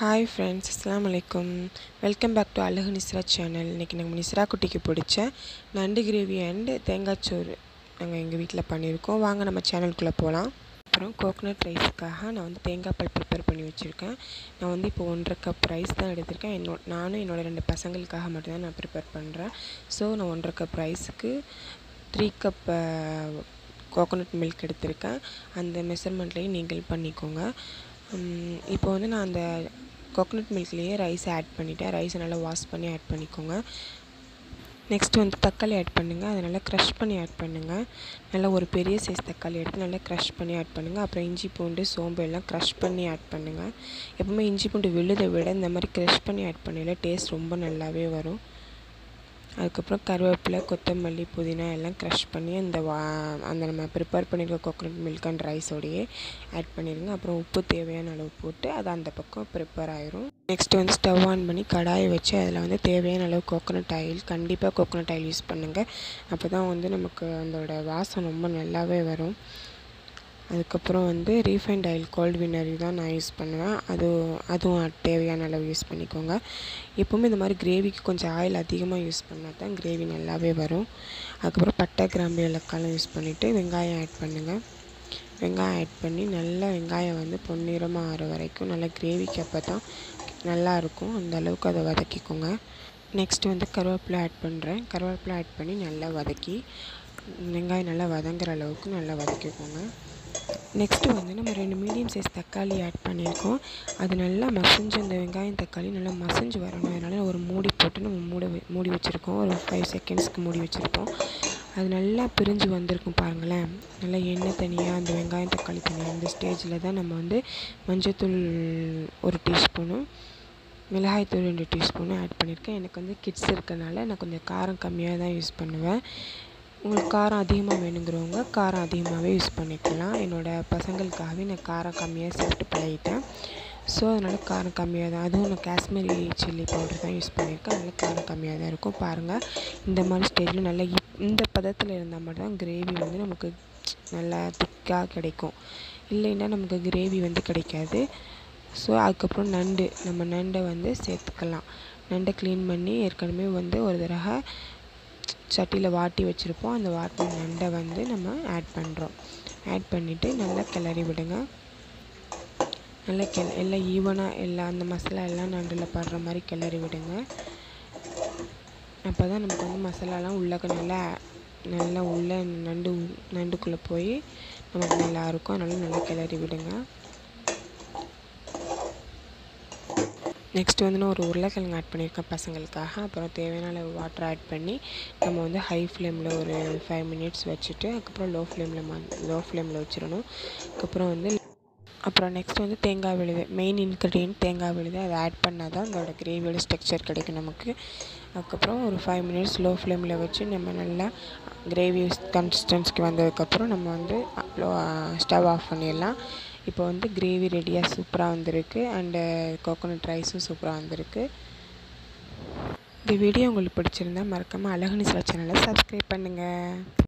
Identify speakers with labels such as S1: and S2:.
S1: hi friends அஸ்ஸலாமு அலைக்கும் welcome back to அழகு நிஸ்ரா சேனல் இன்றைக்கி நம்ம நிஸ்ரா குட்டிக்கு பிடிச்ச நண்டு கிரேவி அண்டு தேங்காய் சோறு நாங்கள் எங்கள் வீட்டில் பண்ணியிருக்கோம் வாங்க நம்ம சேனலுக்குள்ளே போகலாம் அப்புறம் கோகனட் ரைஸுக்காக நான் வந்து தேங்காய் பால் ப்ரிப்பேர் பண்ணி வச்சுருக்கேன் நான் வந்து இப்போ ஒன்றரை கப் ரைஸ் தான் எடுத்திருக்கேன் என்னோ நானும் என்னோடய ரெண்டு பசங்களுக்காக மட்டும்தான் நான் ப்ரிப்பேர் பண்ணுறேன் ஸோ நான் ஒன்றரை கப் ரைஸுக்கு த்ரீ கப் கோகோனட் மில்க் எடுத்திருக்கேன் அந்த மெஷர்மெண்ட்லேயும் நீங்கள் பண்ணிக்கோங்க இப்போ வந்து நான் அந்த கோகோனட் மில்க்லேயே ரைஸ் ஆட் பண்ணிவிட்டேன் ரைஸை நல்லா வாஷ் பண்ணி ஆட் பண்ணிக்கோங்க நெக்ஸ்ட் வந்து தக்காளி ஆட் பண்ணுங்கள் அதை நல்லா க்ரஷ் பண்ணி ஆட் பண்ணுங்கள் நல்லா ஒரு பெரிய சைஸ் தக்காளி எடுத்து நல்லா க்ரஷ் பண்ணி ஆட் பண்ணுங்கள் அப்புறம் இஞ்சி பூண்டு சோம்பு எல்லாம் க்ரஷ் பண்ணி ஆட் பண்ணுங்கள் எப்பவுமே இஞ்சி பூண்டு விழுதை விட இந்த மாதிரி க்ரஷ் பண்ணி ஆட் பண்ணல டேஸ்ட் ரொம்ப நல்லாவே வரும் அதுக்கப்புறம் கருவேப்பிலை கொத்தமல்லி புதினா எல்லாம் க்ரஷ் பண்ணி அந்த வா அந்த நம்ம ப்ரிப்பேர் பண்ணியிருக்க கோகோனட் மில்க் அண்ட் ரைஸோடையே ஆட் பண்ணிடுங்க அப்புறம் உப்பு தேவையான அளவு போட்டு அது அந்த பக்கம் ப்ரிப்பேர் ஆயிரும் நெக்ஸ்ட் வந்து ஸ்டவ் ஆன் பண்ணி கடாயை வச்சு அதில் வந்து தேவையான அளவு கோகோனட் ஆயில் கண்டிப்பாக கோகோனட் ஆயில் யூஸ் பண்ணுங்கள் அப்போ தான் வந்து நமக்கு அதோட வாசம் ரொம்ப நல்லாவே வரும் அதுக்கப்புறம் வந்து ரீஃபைண்ட் ஆயில் கோல்டு வினரி தான் நான் யூஸ் பண்ணுவேன் அது அதுவும் தேவையான அளவு யூஸ் பண்ணிக்கோங்க எப்போவுமே இந்த மாதிரி கிரேவிக்கு கொஞ்சம் ஆயில் அதிகமாக யூஸ் பண்ணால் தான் கிரேவி நல்லாவே வரும் அதுக்கப்புறம் பட்டை கிராம்பு இலக்காலம் யூஸ் பண்ணிவிட்டு வெங்காயம் ஆட் பண்ணுங்கள் வெங்காயம் ஆட் பண்ணி நல்லா வெங்காயம் வந்து பொன்னிறமாக ஆற வரைக்கும் நல்லா கிரேவிக்கு அப்போ தான் நல்லாயிருக்கும் அந்த அளவுக்கு அதை வதக்கிக்கோங்க நெக்ஸ்ட் வந்து கருவேப்பிலை ஆட் பண்ணுறேன் கருவேப்பிலை ஆட் பண்ணி நல்லா வதக்கி வெங்காயம் நல்லா வதங்குற அளவுக்கு நல்லா வதக்கிக்கோங்க நெக்ஸ்ட்டு வந்து நம்ம ரெண்டு மீடியம் சைஸ் தக்காளி ஆட் பண்ணியிருக்கோம் அது நல்லா மசிஞ்சு அந்த வெங்காயம் தக்காளி நல்லா மசிஞ்சு வரணும் அதனால் ஒரு மூடி போட்டு நம்ம மூட மூடி வச்சுருக்கோம் ஒரு ஃபைவ் செகண்ட்ஸ்க்கு மூடி வச்சுருப்போம் அது நல்லா பிரிஞ்சு வந்திருக்கும் பாருங்களேன் நல்லா எண்ணெய் தனியாக அந்த வெங்காயம் தக்காளி தனியாக அந்த ஸ்டேஜில் தான் நம்ம வந்து மஞ்சத்தூள் ஒரு டீஸ்பூனும் மிளகாய்த்தூள் ரெண்டு டீஸ்பூனும் ஆட் பண்ணியிருக்கேன் எனக்கு வந்து கிட்ஸ் இருக்கனால நான் கொஞ்சம் காரம் கம்மியாக தான் யூஸ் பண்ணுவேன் உங்களுக்கு காரம் அதிகமாக வேணுங்கிறவங்க காரம் அதிகமாகவே யூஸ் பண்ணிக்கலாம் என்னோடய பசங்களுக்காகவே நான் காரம் கம்மியாக சாப்பிட்டு பழகிட்டேன் ஸோ அதனால் காரம் கம்மியாக தான் அதுவும் நான் காஷ்மீரி சில்லி பவுடர் தான் யூஸ் பண்ணியிருக்கேன் அதனால் காரம் கம்மியாக தான் இருக்கும் பாருங்கள் இந்த மாதிரி ஸ்டேஜில் நல்லா இந்த பதத்தில் இருந்தால் மட்டும் தான் கிரேவி வந்து நமக்கு நல்லா திக்காக கிடைக்கும் இல்லைன்னா நமக்கு கிரேவி வந்து கிடைக்காது ஸோ அதுக்கப்புறம் நண்டு நம்ம நண்டை வந்து சேர்த்துக்கலாம் நண்டை க்ளீன் பண்ணி ஏற்கனவே வந்து ஒரு தடவை சட்டியில் வாட்டி வச்சுருப்போம் அந்த வாட்டின நண்டை வந்து நம்ம ஆட் பண்ணுறோம் ஆட் பண்ணிவிட்டு நல்லா கிளறி விடுங்க நல்லா கெ எல்லாம் ஈவனாக எல்லாம் அந்த மசாலா எல்லாம் நண்டில் படுற மாதிரி கிளறி விடுங்க அப்போ தான் நமக்கு வந்து மசாலாலாம் உள்ளக்க நல்லா நல்லா உள்ள நண்டு நண்டுக்குள்ளே போய் நமக்கு நல்லாயிருக்கும் அதனால நல்லா கிளறி விடுங்க நெக்ஸ்ட் வந்து நான் ஒரு உருளைக்கிழங்கு ஆட் பண்ணியிருக்கேன் பசங்களுக்காக அப்புறம் தேவையான அளவு வாட்டர் ஆட் பண்ணி நம்ம வந்து ஹை ஃப்ளேமில் ஒரு ஃபைவ் மினிட்ஸ் வச்சுட்டு அதுக்கப்புறம் லோ ஃப்ளேமில் லோ ஃப்ளேமில் வச்சிடணும் அதுக்கப்புறம் வந்து அப்புறம் நெக்ஸ்ட் வந்து தேங்காய் விழுது மெயின் இன்க்ரீடியன்ட் தேங்காய் விழுது அதை ஆட் பண்ணால் தான் அதோட கிரேவியோட ஸ்ட்ரக்சர் கிடைக்கும் நமக்கு அதுக்கப்புறம் ஒரு ஃபைவ் மினிட்ஸ் லோ ஃப்ளேமில் வச்சு நம்ம நல்லா கிரேவி கன்சிஸ்டன்ஸ்க்கு வந்ததுக்கப்புறம் நம்ம வந்து ஸ்டவ் ஆஃப் பண்ணிடலாம் இப்போ வந்து கிரேவி ரெடியாக சூப்பராக வந்திருக்கு அண்டு கோகோனட் ரைஸும் சூப்பராக வந்திருக்கு இந்த வீடியோ உங்களுக்கு பிடிச்சிருந்தா மறக்காமல் அழகு நிசா சேனலை சப்ஸ்கிரைப் பண்ணுங்கள்